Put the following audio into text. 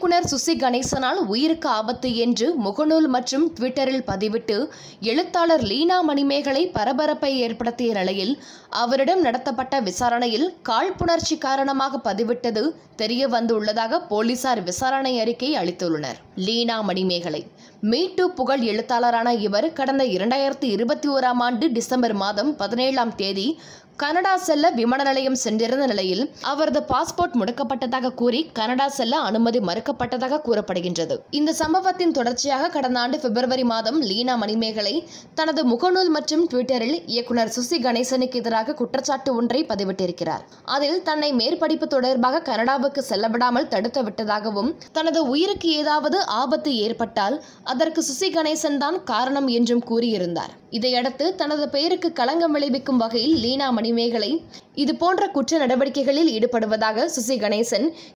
இயக்குனர் சுசி கணேசனால் உயிருக்கு ஆபத்து என்று முகநூல் மற்றும் ட்விட்டரில் பதிவிட்டு எழுத்தாளர் லீனா மணிமேகலை பரபரப்பை ஏற்படுத்திய நிலையில் அவரிடம் நடத்தப்பட்ட விசாரணையில் காழ்ப்புணர்ச்சி காரணமாக பதிவிட்டது தெரிய வந்துள்ளதாக போலீசார் விசாரணை அறிக்கை அளித்துள்ளனர் லீனா மணிமேகலை மீட்டு புகழ் எழுத்தாளரான இவர் கடந்த இரண்டாயிரத்தி இருபத்தி ஓராம் ஆண்டு டிசம்பர் மாதம் பதினேழாம் தேதி கனடா செல்ல விமான நிலையம் சென்றிருந்த நிலையில் அவரது பாஸ்போர்ட் முடக்கப்பட்டதாக கூறி கனடா செல்ல அனுமதி மறுக்கப்பட்டதாக கூறப்படுகின்றது இந்த சம்பவத்தின் தொடர்ச்சியாக கடந்த ஆண்டு பிப்ரவரி மாதம் லீனா மணிமேகலை தனது முகநூல் மற்றும் ட்விட்டரில் இயக்குனர் சுசி கணேசனுக்கு எதிராக குற்றச்சாட்டு ஒன்றை பதிவிட்டிருக்கிறார் அதில் தன்னை மேற்படிப்பு தொடர்பாக கனடாவுக்கு செல்ல விடாமல் தடுத்து விட்டதாகவும் தனது உயிருக்கு ஏதாவது ஆபத்து ஏற்பட்டால் அதற்கு சுசி கணேசன் தான் காரணம் என்றும் கூறியிருந்தார் இதையடுத்து தனது பெயருக்கு களங்கம் விளைவிக்கும் வகையில் லீனா மணிமேகலை இது போன்ற குற்ற நடவடிக்கைகளில் ஈடுபடுவதாக சுசி கணேசன்